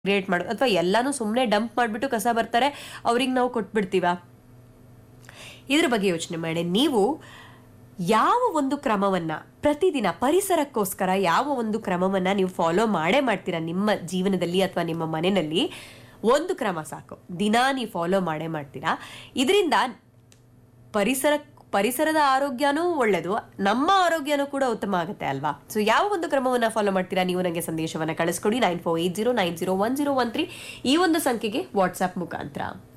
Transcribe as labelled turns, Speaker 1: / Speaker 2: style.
Speaker 1: create ಮಾಡೋದು ಅಥವಾ ಎಲ್ಲಾನು ಸುಮ್ಮನೆ ಡಂಪ್ ಮಾಡಿಬಿಟ್ಟು ಕಸ ಬರ್ತಾರೆ ಅವ್ರಿಗೆ ನಾವು ಕೊಟ್ಬಿಡ್ತೀವ ಇದ್ರ ಬಗ್ಗೆ ಯೋಚನೆ ಮಾಡಿ ನೀವು ಯಾವ ಒಂದು ಕ್ರಮವನ್ನ ಪ್ರತಿದಿನ ಪರಿಸರಕ್ಕೋಸ್ಕರ ಯಾವ ಒಂದು ಕ್ರಮವನ್ನ ನೀವು ಫಾಲೋ ಮಾಡೇ ಮಾಡ್ತೀರಾ ನಿಮ್ಮ ಜೀವನದಲ್ಲಿ ಅಥವಾ ನಿಮ್ಮ ಮನೆಯಲ್ಲಿ ಒಂದು ಕ್ರಮ ಸಾಕು ದಿನಾ ನೀವು ಫಾಲೋ ಮಾಡೇ ಮಾಡ್ತೀರಾ ಇದರಿಂದ ಪರಿಸರ ಪರಿಸರದ ಆರೋಗ್ಯನೂ ಒಳ್ಳೆಯದು ನಮ್ಮ ಆರೋಗ್ಯನೂ ಕೂಡ ಉತ್ತಮ ಆಗುತ್ತೆ ಅಲ್ವಾ ಸೊ ಯಾವ ಒಂದು ಕ್ರಮವನ್ನ ಫಾಲೋ ಮಾಡ್ತೀರಾ ನೀವು ನನಗೆ ಸಂದೇಶವನ್ನ ಕಳಿಸ್ಕೊಡಿ nine four eight zero nine zero one zero one three ಈ ಒಂದು ಸಂಖ್ಯೆಗೆ ವಾಟ್ಸ್ಆಪ್ ಮುಖಾಂತರ